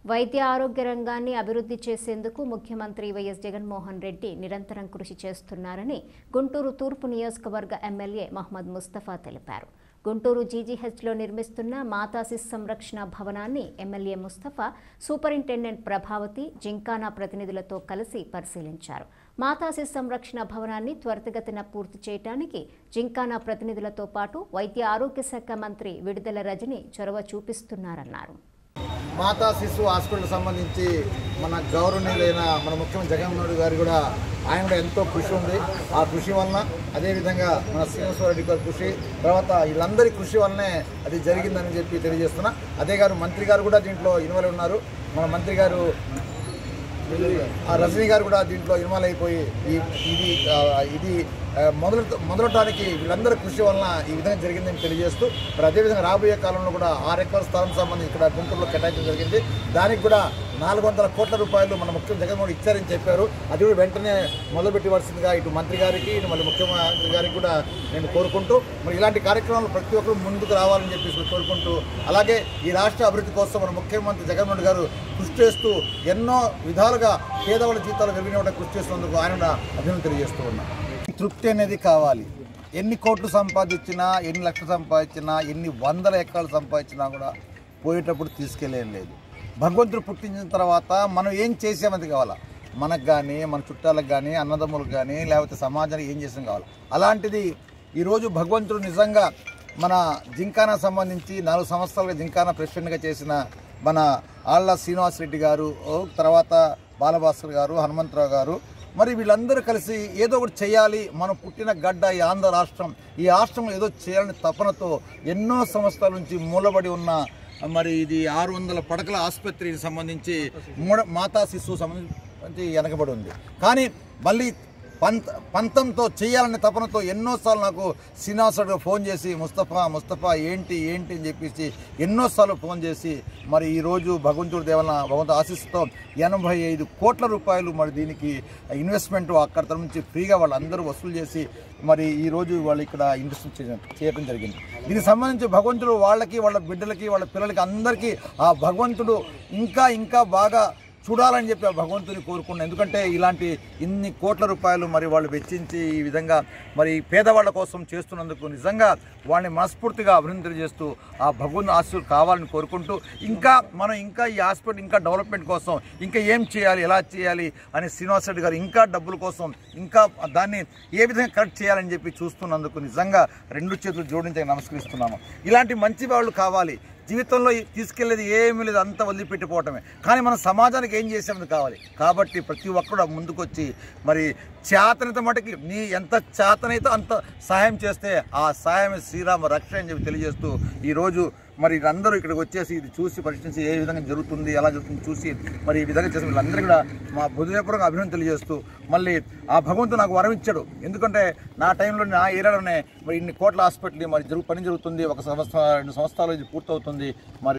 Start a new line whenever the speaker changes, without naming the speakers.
వైద్య ఆరోగ్య రంగాన్ని అభివృద్ధి చేసేందుకు ముఖ్యమంత్రి వైఎస్ జగన్మోహన్ రెడ్డి నిరంతరం కృషి చేస్తున్నారని గుంటూరు తూర్పు నియోజకవర్గ ఎమ్మెల్యే మహ్మద్ ముస్తఫా తెలిపారు గుంటూరు జీజీహెచ్లో నిర్మిస్తున్న మాతా శిశు సంరక్షణ భవనాన్ని MLA Mustafa superintendent Prabhavathi gymkhana ప్రతినిధులతో కలిసి పరిశీలించారు మాతా శిశు సంరక్షణ భవనాన్ని త్వరితగతిన పూర్తి చేయడానికి జింకానా ప్రతినిధులతో పాటు వైద్య ఆరోగ్య శాఖ మంత్రి విడుదల రజని చొరవ చూపిస్తున్నారన్నారు
మాతా శిశు హాస్పిటల్ సంబంధించి మన గౌరవనీయులైన మన ముఖ్యమంత్రి జగన్మోహన్ రెడ్డి గారు కూడా ఆయన కూడా ఎంతో కృషి ఉంది ఆ కృషి వలన అదేవిధంగా మన శ్రీనివాసరెడ్డి గారి కృషి తర్వాత వీళ్ళందరి కృషి వల్లనే అది జరిగిందని చెప్పి తెలియజేస్తున్నా అదే గారు మంత్రి గారు కూడా దీంట్లో ఇన్వాల్వ్ ఉన్నారు మన మంత్రి గారు ఆ రజనీ గారు కూడా దీంట్లో ఇన్వాల్వ్ అయిపోయి ఈ ఇది ఆ, ఇది ఆ, మొదలు మొదలటానికి వీళ్ళందరి కృషి వలన ఈ విధంగా జరిగిందని తెలియజేస్తూ మరి అదేవిధంగా రాబోయే కాలంలో కూడా ఆరు ఎకరాల స్థలం సంబంధించి ఇక్కడ గుంటూరులో కేటాయించడం జరిగింది దానికి కూడా నాలుగు వందల కోట్ల రూపాయలు మన ముఖ్యమంత్రి జగన్మోహన్ ఇచ్చారని చెప్పారు అది కూడా వెంటనే మొదలుపెట్టవలసిందిగా ఇటు మంత్రి గారికి ఇటు మళ్ళీ ముఖ్యమంత్రి గారికి కూడా నేను కోరుకుంటూ మరి ఇలాంటి కార్యక్రమాలు ప్రతి ఒక్కరు ముందుకు రావాలని చెప్పేసి కోరుకుంటూ అలాగే ఈ రాష్ట్ర అభివృద్ధి కోసం మన ముఖ్యమంత్రి జగన్మోహన్ రెడ్డి గారు కృషి చేస్తూ ఎన్నో విధాలుగా పేదవాళ్ళ జీతాలు పెరిగినటువంటి కృషి చేస్తున్నందుకు ఆయన కూడా అభినందన తెలియజేస్తూ ఉన్నాం తృప్తి అనేది కావాలి ఎన్ని కోట్లు సంపాదించినా ఎన్ని లక్షలు సంపాదించినా ఎన్ని వందల ఎకరాలు సంపాదించినా కూడా పోయేటప్పుడు తీసుకెళ్ళేం లేదు భగవంతుడు పుట్టించిన తర్వాత మనం ఏం చేసామది కావాలా మనకు కానీ మన చుట్టాలకు కానీ అన్నదమ్ములకు కానీ లేకపోతే సమాజానికి ఏం చేసాం కావాలి అలాంటిది ఈరోజు భగవంతుడు నిజంగా మన జింకానా సంబంధించి నాలుగు సంవత్సరాలుగా జింకానా ప్రెసిడెంట్గా చేసిన మన ఆళ్ళ శ్రీనివాసరెడ్డి గారు ఓ తర్వాత బాలభాస్కర్ గారు హనుమంతరావు గారు మరి వీళ్ళందరూ కలిసి ఏదో ఒకటి చేయాలి మనం పుట్టిన గడ్డ ఈ ఆంధ్ర రాష్ట్రం ఈ రాష్ట్రంలో ఏదో చేయాలని తపనతో ఎన్నో సంవత్సరాల నుంచి మూలబడి ఉన్న మరి ఇది ఆరు వందల పడకల ఆసుపత్రికి సంబంధించి మూడ మాతా శిశువు సంబంధించి వెనకబడి ఉంది కానీ మళ్ళీ పంత పంతంతో చేయాలనే తపనతో ఎన్నోసార్లు నాకు శ్రీనివాసుడు ఫోన్ చేసి ముస్తఫా ముస్తఫా ఏంటి ఏంటి అని చెప్పేసి ఎన్నోసార్లు ఫోన్ చేసి మరి ఈరోజు భగవంతుడి దేవన భగవంతు ఆశిస్తో ఎనభై ఐదు కోట్ల రూపాయలు మరి దీనికి ఇన్వెస్ట్మెంట్ అక్కడ నుంచి ఫ్రీగా వాళ్ళందరూ వసూలు చేసి మరి ఈరోజు వాళ్ళు ఇక్కడ ఇన్వెస్ట్మెంట్ చేయడం చేయడం జరిగింది దీనికి సంబంధించి భగవంతుడు వాళ్ళకి వాళ్ళ బిడ్డలకి వాళ్ళ పిల్లలకి అందరికీ ఆ భగవంతుడు ఇంకా ఇంకా బాగా చూడాలని చెప్పి ఆ భగవంతుని కోరుకున్నాను ఎందుకంటే ఇలాంటి ఇన్ని కోట్ల రూపాయలు మరి వాళ్ళు వెచ్చించి ఈ విధంగా మరి పేదవాళ్ళ కోసం చేస్తున్నందుకు నిజంగా వాళ్ళని మనస్ఫూర్తిగా అభినందన చేస్తూ ఆ భగవంతు ఆశీస్సులు కావాలని కోరుకుంటూ ఇంకా మనం ఇంకా ఈ హాస్పిటల్ ఇంకా డెవలప్మెంట్ కోసం ఇంకా ఏం చేయాలి ఎలా చేయాలి అని శ్రీనివాస్ రెడ్డి గారు ఇంకా డబ్బుల కోసం ఇంకా దాన్ని ఏ విధంగా కరెక్ట్ చేయాలని చెప్పి చూస్తున్నందుకు నిజంగా రెండు చేతులు జోడించి నమస్కరిస్తున్నాను ఇలాంటి మంచి వాళ్ళు కావాలి జీవితంలో తీసుకెళ్లేది ఏమీ లేదు అంతా వదిలిపెట్టిపోవటమే కానీ మన సమాజానికి ఏం చేసేది కావాలి కాబట్టి ప్రతి ఒక్కరు ముందుకొచ్చి మరి చేతనైత మటుకి నీ ఎంత చేతనైతే అంత సహాయం చేస్తే ఆ సహాయం శ్రీరామ రక్ష అని చెప్పి తెలియజేస్తూ ఈరోజు మరి అందరూ ఇక్కడికి వచ్చేసి ఇది చూసి పరిశీలించి ఏ విధంగా జరుగుతుంది ఎలా జరుగుతుంది చూసి మరి ఈ విధంగా చేసిన వీళ్ళందరూ కూడా మా హృదయపూర్వక అభినందన తెలియజేస్తూ మళ్ళీ ఆ భగవంతుడు నాకు వరం ఇచ్చాడు ఎందుకంటే నా టైంలో నా ఏరియాలోనే మరి ఇన్ని కోట్ల హాస్పిటల్ మరి జరుగు పని జరుగుతుంది ఒక సంవత్సరం రెండు సంవత్సరాలు ఇది పూర్తవుతుంది మరి